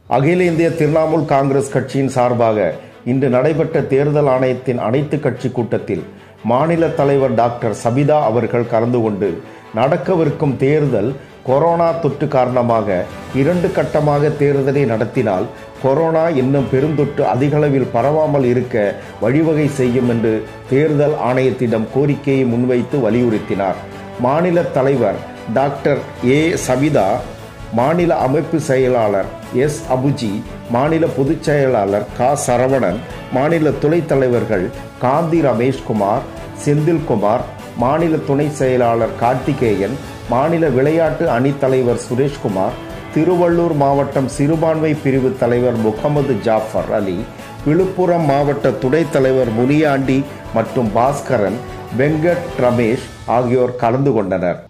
அகில இந்திய திரிணாமுல் காங்கிரஸ் கட்சியின் சார்பாக இன்று நடைபெற்ற தேர்தல் ஆணையத்தின் அனைத்து கட்சி கூட்டத்தில் மாநில தலைவர் டாக்டர் சபிதா அவர்கள் கலந்து கொண்டு நடக்கவிருக்கும் தேர்தல் கொரோனா தொற்று காரணமாக இரண்டு கட்டமாக தேர்தலை நடத்தினால் கொரோனா இன்னும் பெருந்தொற்று அதிகளவில் பரவாமல் இருக்க வழிவகை செய்யும் என்று தேர்தல் ஆணையத்திடம் கோரிக்கையை முன்வைத்து வலியுறுத்தினார் மாநில தலைவர் டாக்டர் ஏ சபிதா மாநில அமைப்பு செயலாளர் எஸ் அபுஜி மாநில பொதுச் செயலாளர் க சரவணன் மாநில துணைத் தலைவர்கள் காந்தி ரமேஷ்குமார் செந்தில்குமார் மாநில துணை செயலாளர் கார்த்திகேயன் மாநில விளையாட்டு அணித் தலைவர் சுரேஷ்குமார் திருவள்ளூர் மாவட்டம் சிறுபான்மை பிரிவு தலைவர் முகமது ஜாஃபர் அலி விழுப்புரம் மாவட்ட துணைத் தலைவர் முனியாண்டி மற்றும் பாஸ்கரன் வெங்கட் ரமேஷ் ஆகியோர் கலந்து கொண்டனர்